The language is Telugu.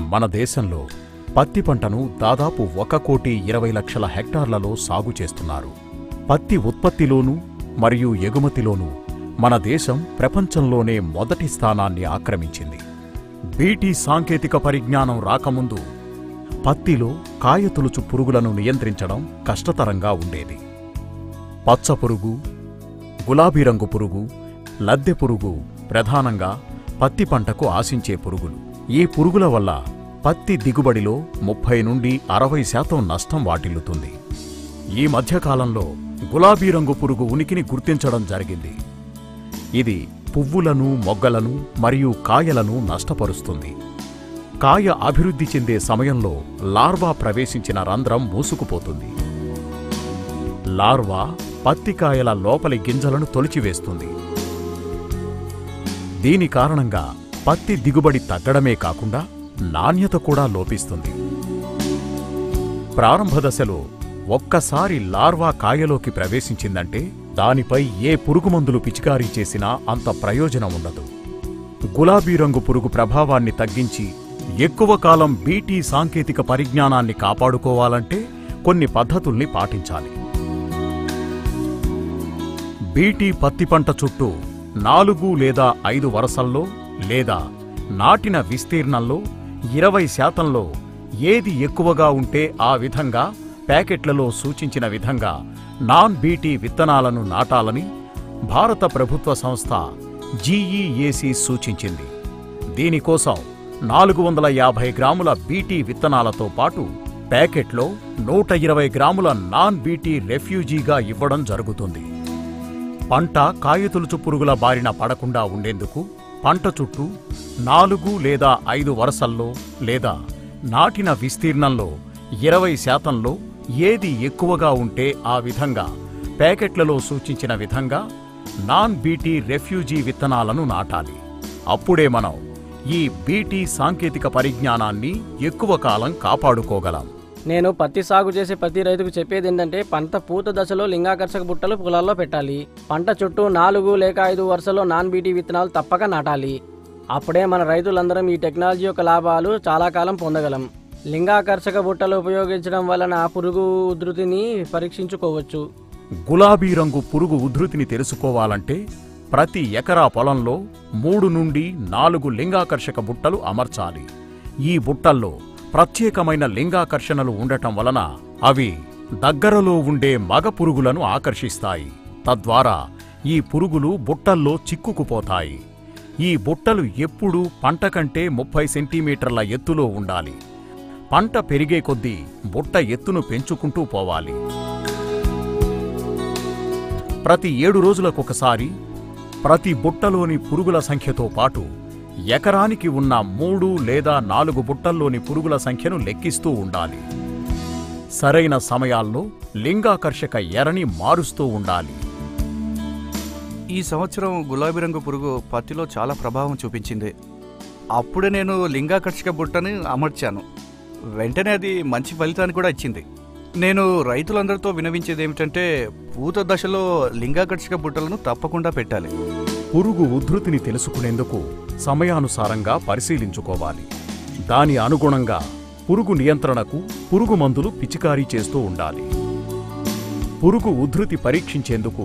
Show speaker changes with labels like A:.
A: మన దేశంలో పత్తి పంటను దాదాపు ఒక కోటి ఇరవై లక్షల హెక్టార్లలో సాగు చేస్తున్నారు పత్తి ఉత్పత్తిలోనూ మరియు ఎగుమతిలోనూ మన దేశం ప్రపంచంలోనే మొదటి స్థానాన్ని ఆక్రమించింది బీటీ సాంకేతిక పరిజ్ఞానం రాకముందు పత్తిలో కాయతొలుచు పురుగులను నియంత్రించడం కష్టతరంగా ఉండేది పచ్చ పురుగు గులాబీ రంగు పురుగు లద్దె పురుగు ప్రధానంగా పత్తి పంటకు ఆశించే పురుగులు ఈ పురుగుల వల్ల పత్తి దిగుబడిలో ముప్పై నుండి అరవై శాతం నష్టం వాటిల్లుతుంది ఈ మధ్యకాలంలో గులాబీ రంగు పురుగు ఉనికిని గుర్తించడం జరిగింది ఇది పువ్వులను మొగ్గలను మరియు కాయలను నష్టపరుస్తుంది కాయ అభివృద్ధి చెందే సమయంలో లార్వా ప్రవేశించిన రంధ్రం మూసుకుపోతుంది లార్వా పత్తికాయల లోపలి గింజలను తొలిచివేస్తుంది దీని కారణంగా పత్తి దిగుబడి తగ్గడమే కాకుండా నాణ్యత కూడా లోపిస్తుంది ప్రారంభ దశలో ఒక్కసారి లార్వా కాయలోకి ప్రవేశించిందంటే దానిపై ఏ పురుగుమందులు పిచికారీ చేసినా అంత ప్రయోజనం ఉండదు గులాబీ రంగు పురుగు ప్రభావాన్ని తగ్గించి ఎక్కువ కాలం బీటీ సాంకేతిక పరిజ్ఞానాన్ని కాపాడుకోవాలంటే కొన్ని పద్ధతుల్ని పాటించాలి బీటీ పత్తి పంట చుట్టూ నాలుగు లేదా ఐదు వరసల్లో లేదా నాటిన విస్తీర్ణంలో ఇరవై శాతంలో ఏది ఎక్కువగా ఉంటే ఆ విధంగా ప్యాకెట్లలో సూచించిన విధంగా నాన్ బీటీ విత్తనాలను నాటాలని భారత ప్రభుత్వ సంస్థ జీఈఏసీ సూచించింది దీనికోసం నాలుగు వందల యాభై గ్రాముల బీటీ విత్తనాలతో పాటు ప్యాకెట్లో నూట ఇరవై గ్రాముల నాన్ బీటీ రెఫ్యూజీగా ఇవ్వడం జరుగుతుంది పంట కాయతొలుచు పురుగుల బారిన పడకుండా ఉండేందుకు పంట చుట్టూ నాలుగు లేదా ఐదు వరసల్లో లేదా నాటిన విస్తీర్ణంలో ఇరవై శాతంలో ఏది ఎక్కువగా ఉంటే ఆ విధంగా ప్యాకెట్లలో సూచించిన విధంగా నాన్ బీటీ రెఫ్యూజీ విత్తనాలను నాటాలి అప్పుడే మనం ఈ బీటీ సాంకేతిక పరిజ్ఞానాన్ని ఎక్కువ కాలం కాపాడుకోగలం
B: నేను పత్తి సాగు చేసే ప్రతి రైతుకు చెప్పేది ఏంటంటే పంట పూత దశలో లింగాకర్షక బుట్టలు పొలాల్లో పెట్టాలి పంట చుట్టూ నాలుగు లేక ఐదు వరుసలో నాన్ బీటీ విత్తనాలు తప్పక నాటాలి అప్పుడే మన రైతులందరం ఈ టెక్నాలజీ యొక్క లాభాలు చాలా కాలం పొందగలం లింగాకర్షక బుట్టలు ఉపయోగించడం వలన పురుగు ఉధృతిని పరీక్షించుకోవచ్చు
A: గులాబీ రంగు పురుగు ఉధృతిని తెలుసుకోవాలంటే ప్రతి ఎకరా పొలంలో మూడు నుండి నాలుగు లింగాకర్షక బుట్టలు అమర్చాలి ఈ బుట్టల్లో ప్రత్యేకమైన లింగాకర్షణలు ఉండటం వలన అవి దగ్గరలో ఉండే మగ పురుగులను ఆకర్షిస్తాయి తద్వారా ఈ పురుగులు బుట్టల్లో చిక్కుకుపోతాయి ఈ బుట్టలు ఎప్పుడూ పంట కంటే ముప్పై సెంటీమీటర్ల ఎత్తులో ఉండాలి పంట పెరిగే కొద్దీ బుట్ట ఎత్తును పెంచుకుంటూ పోవాలి ప్రతి ఏడు రోజులకొకసారి ప్రతి బుట్టలోని పురుగుల సంఖ్యతో పాటు ఎకరానికి ఉన్న మూడు లేదా నాలుగు బుట్టల్లోని పురుగుల సంఖ్యను లెక్కిస్తూ ఉండాలి సరైన సమయాల్లో లింగాకర్షక ఎరని మారుస్తూ ఉండాలి
C: ఈ సంవత్సరం గులాబీ రంగు పురుగు పత్తిలో చాలా ప్రభావం చూపించింది అప్పుడే నేను లింగాకర్షక బుట్టని అమర్చాను వెంటనే అది మంచి ఫలితాన్ని కూడా ఇచ్చింది నేను రైతులందరితో వినవించేది ఏమిటంటే పూత దశలో లింగాకర్షక బుట్టలను తప్పకుండా పెట్టాలి
A: పురుగు ఉధృతిని తెలుసుకునేందుకు సమయానుసారంగా పరిశీలించుకోవాలి దాని అనుగుణంగా పురుగు నియంత్రణకు పురుగు మందులు పిచికారీ చేస్తూ ఉండాలి పురుగు ఉధృతి పరీక్షించేందుకు